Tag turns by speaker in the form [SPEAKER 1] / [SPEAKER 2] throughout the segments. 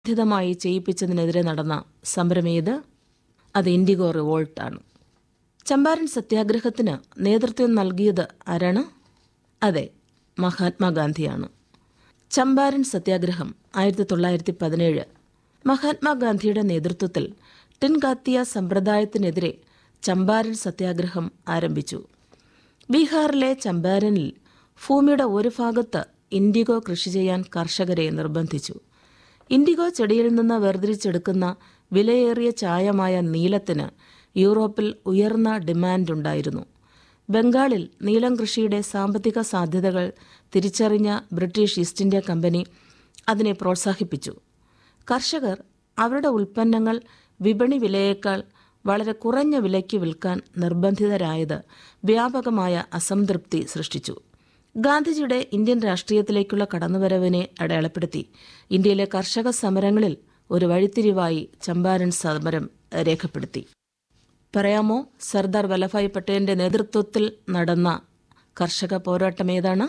[SPEAKER 1] ബാധിതമായി ചെയ്യിപ്പിച്ചതിനെതിരെ നടന്ന സമരമേത് അത് ഇൻഡിഗോ റിവോൾട്ടാണ് ചമ്പാരൻ സത്യാഗ്രഹത്തിന് നേതൃത്വം നൽകിയത് ആരാണ് അതെ മഹാത്മാഗാന്ധിയാണ് ചമ്പാരൻ സത്യാഗ്രഹം ആയിരത്തി തൊള്ളായിരത്തി പതിനേഴ് മഹാത്മാഗാന്ധിയുടെ നേതൃത്വത്തിൽ ടിൻഗാത്തിയ സമ്പ്രദായത്തിനെതിരെ ചമ്പാരൻ സത്യാഗ്രഹം ആരംഭിച്ചു ബീഹാറിലെ ചമ്പാരനിൽ ഭൂമിയുടെ ഒരു ഭാഗത്ത് ഇൻഡിഗോ കൃഷി ചെയ്യാൻ കർഷകരെ നിർബന്ധിച്ചു ഇൻഡിഗോ ചെടിയിൽ നിന്ന് വേർതിരിച്ചെടുക്കുന്ന വിലയേറിയ ചായമായ നീലത്തിന് യൂറോപ്പിൽ ഉയർന്ന ഡിമാൻഡുണ്ടായിരുന്നു ബംഗാളിൽ നീലം കൃഷിയുടെ സാമ്പത്തിക സാധ്യതകൾ തിരിച്ചറിഞ്ഞ ബ്രിട്ടീഷ് ഈസ്റ്റ് ഇന്ത്യ കമ്പനി അതിനെ പ്രോത്സാഹിപ്പിച്ചു കർഷകർ അവരുടെ ഉൽപ്പന്നങ്ങൾ വിപണി വിലയേക്കാൾ വളരെ കുറഞ്ഞ വിലയ്ക്ക് വിൽക്കാൻ നിർബന്ധിതരായത് വ്യാപകമായ അസംതൃപ്തി സൃഷ്ടിച്ചു ഗാന്ധിജിയുടെ ഇന്ത്യൻ രാഷ്ട്രീയത്തിലേക്കുള്ള കടന്നുവരവിനെ അടയാളപ്പെടുത്തി ഇന്ത്യയിലെ കർഷക സമരങ്ങളിൽ ഒരു വഴിത്തിരിവായി ചമ്പാരൻ സമരം രേഖപ്പെടുത്തി പറയാമോ സർദാർ വല്ലഭായ് പട്ടേലിന്റെ നേതൃത്വത്തിൽ നടന്ന കർഷക പോരാട്ടം ഏതാണ്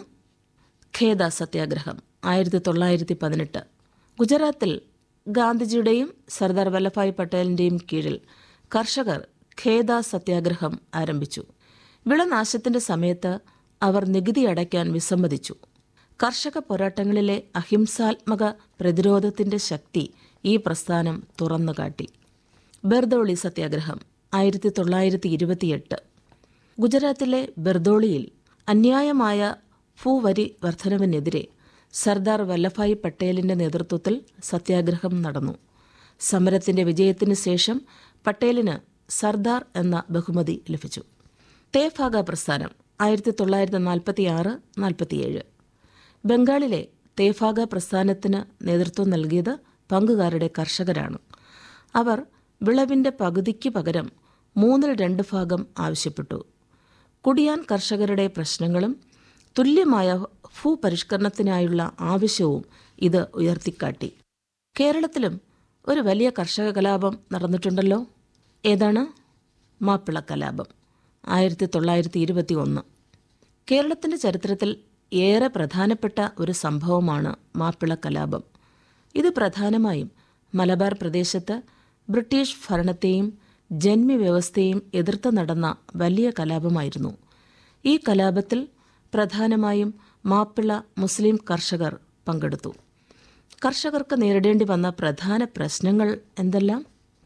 [SPEAKER 1] ഖേദ സത്യാഗ്രഹം ആയിരത്തി തൊള്ളായിരത്തി പതിനെട്ട് ഗുജറാത്തിൽ ഗാന്ധിജിയുടെയും സർദാർ വല്ലഭായ് പട്ടേലിന്റെയും കീഴിൽ കർഷകർ ഖേദ സത്യാഗ്രഹം ആരംഭിച്ചു വിളനാശത്തിന്റെ സമയത്ത് അവർ നികുതി അടയ്ക്കാൻ വിസമ്മതിച്ചു കർഷക പോരാട്ടങ്ങളിലെ അഹിംസാത്മക പ്രതിരോധത്തിന്റെ ശക്തി ഈ പ്രസ്ഥാനം തുറന്നുകാട്ടി ബെർദോളി സത്യാഗ്രഹം ആയിരത്തി തൊള്ളായിരത്തി ഇരുപത്തിയെട്ട് ഗുജറാത്തിലെ ബെർദോളിയിൽ അന്യായമായ ഭൂവരി വർധനവിനെതിരെ സർദാർ വല്ലഭായ് പട്ടേലിന്റെ നേതൃത്വത്തിൽ സത്യാഗ്രഹം നടന്നു സമരത്തിന്റെ വിജയത്തിന് ശേഷം പട്ടേലിന് സർദാർ എന്ന ബഹുമതി ലഭിച്ചു തേഫാഗ പ്രസ്ഥാനം ആയിരത്തി തൊള്ളായിരത്തി നാൽപ്പത്തി ആറ് നാൽപ്പത്തിയേഴ് ബംഗാളിലെ തേഫാഗ പ്രസ്ഥാനത്തിന് നേതൃത്വം നൽകിയത് പങ്കുകാരുടെ കർഷകരാണ് അവർ വിളവിന്റെ പകുതിക്ക് പകരം മൂന്നിൽ രണ്ട് ഭാഗം ആവശ്യപ്പെട്ടു കുടിയാൻ കർഷകരുടെ പ്രശ്നങ്ങളും തുല്യമായ ഭൂപരിഷ്കരണത്തിനായുള്ള ആവശ്യവും ഇത് ഉയർത്തിക്കാട്ടി കേരളത്തിലും ഒരു വലിയ കർഷക കലാപം നടന്നിട്ടുണ്ടല്ലോ ഏതാണ് മാപ്പിള കലാപം ആയിരത്തി തൊള്ളായിരത്തി ഇരുപത്തി ഒന്ന് കേരളത്തിന്റെ ചരിത്രത്തിൽ ഏറെ പ്രധാനപ്പെട്ട ഒരു സംഭവമാണ് മാപ്പിള കലാപം ഇത് പ്രധാനമായും മലബാർ പ്രദേശത്ത് ബ്രിട്ടീഷ് ഭരണത്തെയും ജന്മി വ്യവസ്ഥയെയും എതിർത്ത് നടന്ന വലിയ കലാപമായിരുന്നു ഈ കലാപത്തിൽ പ്രധാനമായും മാപ്പിള മുസ്ലിം കർഷകർ പങ്കെടുത്തു കർഷകർക്ക് നേരിടേണ്ടി വന്ന പ്രധാന പ്രശ്നങ്ങൾ എന്തെല്ലാം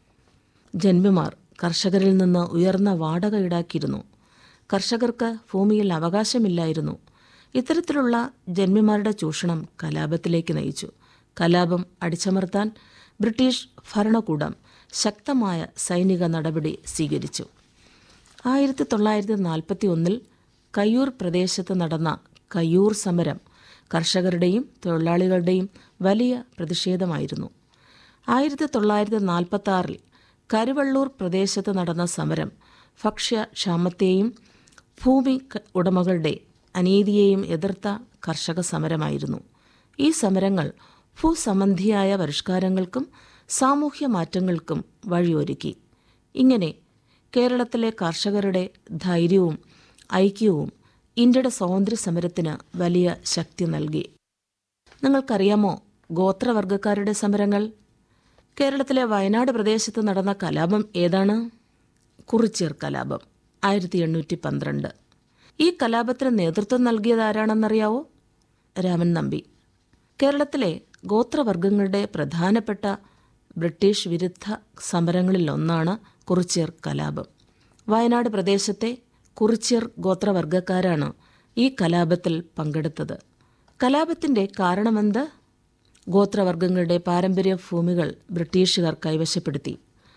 [SPEAKER 1] ജന്മിമാർ കർഷകരിൽ നിന്ന് ഉയർന്ന വാടക ഈടാക്കിയിരുന്നു കർഷകർക്ക് ഭൂമിയിൽ അവകാശമില്ലായിരുന്നു ഇത്തരത്തിലുള്ള ജന്മിമാരുടെ ചൂഷണം കലാപത്തിലേക്ക് നയിച്ചു കലാപം അടിച്ചമർത്താൻ ബ്രിട്ടീഷ് ഭരണകൂടം ശക്തമായ സൈനിക നടപടി സ്വീകരിച്ചു ആയിരത്തി തൊള്ളായിരത്തി നാൽപ്പത്തി ഒന്നിൽ കയ്യൂർ പ്രദേശത്ത് നടന്ന കയ്യൂർ സമരം കർഷകരുടെയും തൊഴിലാളികളുടെയും വലിയ പ്രതിഷേധമായിരുന്നു ആയിരത്തി തൊള്ളായിരത്തി നാൽപ്പത്തി ആറിൽ കരുവള്ളൂർ പ്രദേശത്ത് നടന്ന സമരം ഭക്ഷ്യക്ഷാമത്തെയും ഭൂമി ഉടമകളുടെ അനീതിയെയും എതിർത്ത കർഷക സമരമായിരുന്നു ഈ സമരങ്ങൾ ഭൂസംബന്ധിയായ പരിഷ്കാരങ്ങൾക്കും സാമൂഹ്യ മാറ്റങ്ങൾക്കും വഴിയൊരുക്കി ഇങ്ങനെ കേരളത്തിലെ കർഷകരുടെ ധൈര്യവും ഐക്യവും ഇന്ത്യയുടെ സ്വാതന്ത്ര്യ സമരത്തിന് വലിയ ശക്തി നൽകി നിങ്ങൾക്കറിയാമോ ഗോത്രവർഗക്കാരുടെ സമരങ്ങൾ കേരളത്തിലെ വയനാട് പ്രദേശത്ത് നടന്ന കലാപം ഏതാണ് കുറിച്യർ കലാപം ആയിരത്തി എണ്ണൂറ്റി പന്ത്രണ്ട് ഈ കലാപത്തിന് നേതൃത്വം നൽകിയത് ആരാണെന്നറിയാവോ രാമൻ നമ്പി കേരളത്തിലെ ഗോത്രവർഗങ്ങളുടെ പ്രധാനപ്പെട്ട ബ്രിട്ടീഷ് വിരുദ്ധ സമരങ്ങളിലൊന്നാണ് കുറിച്യർ കലാപം വയനാട് പ്രദേശത്തെ കുറിച്യർ ഗോത്രവർഗക്കാരാണ് ഈ കലാപത്തിൽ പങ്കെടുത്തത് കലാപത്തിന്റെ കാരണമെന്ത് ഗോത്രവർഗങ്ങളുടെ പാരമ്പര്യ ഭൂമികൾ ബ്രിട്ടീഷുകാർ കൈവശപ്പെടുത്തി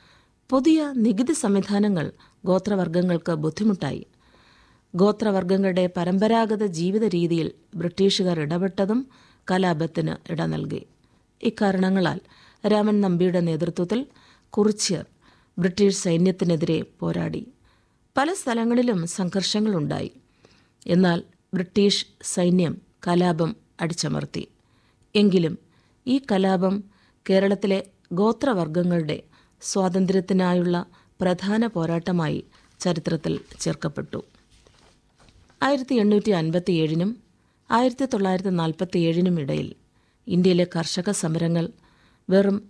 [SPEAKER 1] പുതിയ നികുതി സംവിധാനങ്ങൾ ഗോത്രവർഗങ്ങൾക്ക് ബുദ്ധിമുട്ടായി ഗോത്രവർഗങ്ങളുടെ പരമ്പരാഗത ജീവിത രീതിയിൽ ബ്രിട്ടീഷുകാർ ഇടപെട്ടതും കലാപത്തിന് ഇട നൽകി ഇക്കാരണങ്ങളാൽ രാമൻ നമ്പിയുടെ നേതൃത്വത്തിൽ കുറിച്യർ ബ്രിട്ടീഷ് സൈന്യത്തിനെതിരെ പോരാടി പല സ്ഥലങ്ങളിലും സംഘർഷങ്ങളുണ്ടായി എന്നാൽ ബ്രിട്ടീഷ് സൈന്യം കലാപം അടിച്ചമർത്തി എങ്കിലും ഈ കലാപം കേരളത്തിലെ ഗോത്രവർഗങ്ങളുടെ സ്വാതന്ത്ര്യത്തിനായുള്ള പ്രധാന പോരാട്ടമായി ചരിത്രത്തിൽ ചേർക്കപ്പെട്ടു ആയിരത്തി എണ്ണൂറ്റി അൻപത്തി ഏഴിനും ആയിരത്തി തൊള്ളായിരത്തി നാൽപ്പത്തി ഏഴിനും ഇടയിൽ ഇന്ത്യയിലെ കർഷക സമരങ്ങൾ വെറും